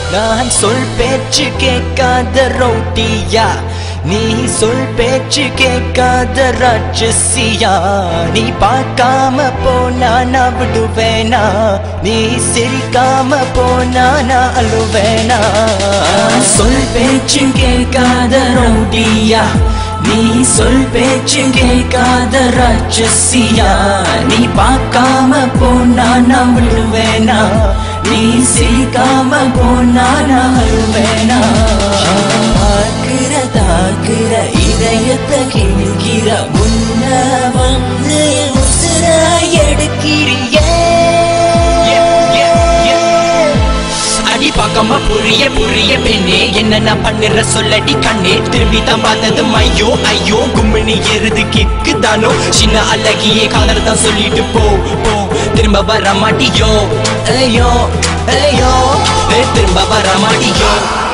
நான் சொல் பேச்சு கேட்காத ரோட்டியா நீ சொல் பேச்சு கேட்காத ராட்சசியா நீ பார்க்காம போனா நான் விடுவேனா நீ சிரிக்காம போனா நான் அழுவேனா நான் சொல் பேச்சு கேட்காத ரவுடியா நீ சொல் பேச்சு கேட்காத ராட்சசியா நீ பார்க்காம போனா நான் விடுவேனா நீ சிரிக்காம போனா நான் அழுவேனா பார்க்கிற தாக்குற இதயத்தை கிழிக்கிற முன்ன வந்து உசுர எடுக்கிறியே அடி பார்க்காம புரிய புரிய பெண்ணே என்ன நான் பண்ணுற சொல்லடி கண்ணே திரும்பி தான் பார்த்தது ஐயோ ஐயோ கும்மினி எருது கிக்கு தானோ சின்ன அழகியே காதல் தான் சொல்லிட்டு போ போ திரும்ப வர மாட்டியோ ஐயோ ஐயோ ஏ, திரும்ப வர மாட்டியோ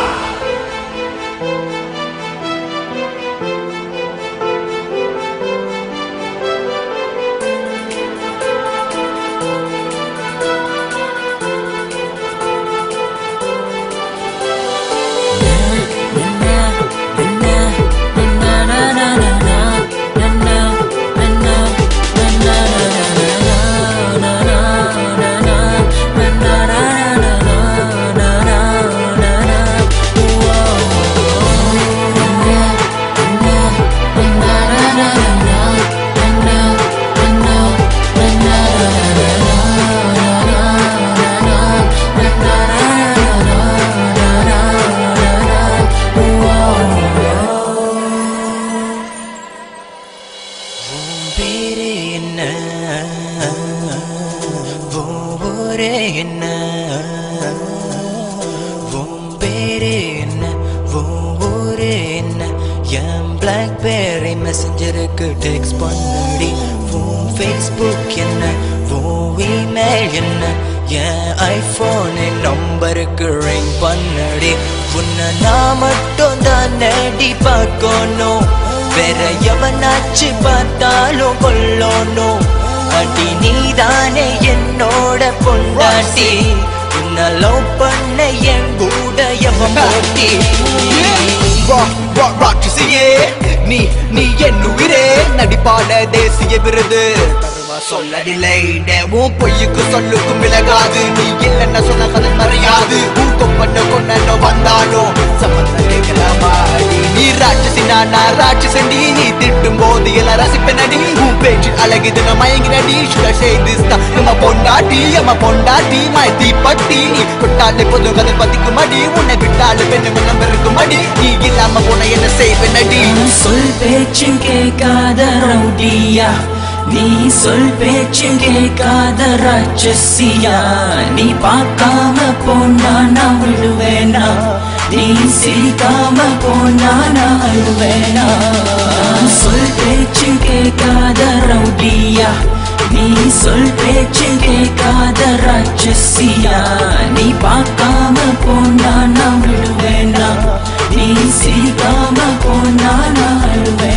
உன் பேரு என்ன உன் ஊரு என்ன உன் பேரு என்ன உன் ஊரு என்ன என் பிளாக்பெர்ரி மெசஞ்சருக்கு டெக்ஸ்ட் பண்ணடி உன் ஃபேஸ்புக் என்ன உன் இமெயில் என்ன என் ஐஃபோனின் நம்பருக்கு ரிங் பண்ணடி உன்னை நான் மட்டும் தான் நடி பார்க்கணும் வேற எவனாச்சு பார்த்தாலும் கொல்லணும் அடி நீதானே என்னோட பொண்டாட்டி உன்னை லவ் பண்ண என் கூட எவன் போட்டி வா வா ராட்சசியே நீ நீ என் உயிரே நடிப்பான தேசிய விருது தருவா சொல்லவில்லை உன் பொய்யுக்கு சொல்லுக்கும் விலகாது நீ இல்லைன்னு சொன்ன கதை மறையாது உன் கொப்பன கொன்ன வந்தாலும் சம்பந்தம் கேட்கலாமா அடி நீ ராட்சசி நானா ராட்சசண்டி நீ திட்டும் போது எல்லாம் ரசிப்பனடி உன் பேச்சில் அழகுது நான் மயங்கினடி சுடர் செய்து நம்ம பொண்டாட்டி அம்மா பொண்டாட்டி மாய் தீப்பட்டி நீ தொட்டாலே பொது கதை பத்திக்கும் அடி உன்னை விட்டாலே பெண்ணு மனம் இருக்கும் அடி நீ இல்லாம போன என்ன செய்வனடி நான் சொல் பேச்சு கேட்காத ரவுடியா நீ சொல் பேச்சு கேட்காத ராட்சசியா நீ பார்க்காம போனா நான் விடுவேனா நீ சிரிக்காம போனா நான் அழுவேனா நான் சொல் பேச்சு கேட்காத ரவுடியா நீ சொல் பேச்சு கேட்காத ராட்சசியா நீ பார்க்காம போனா நான் விடுவேனா நீ சிரிக்காம போனா நான் அழுவேனா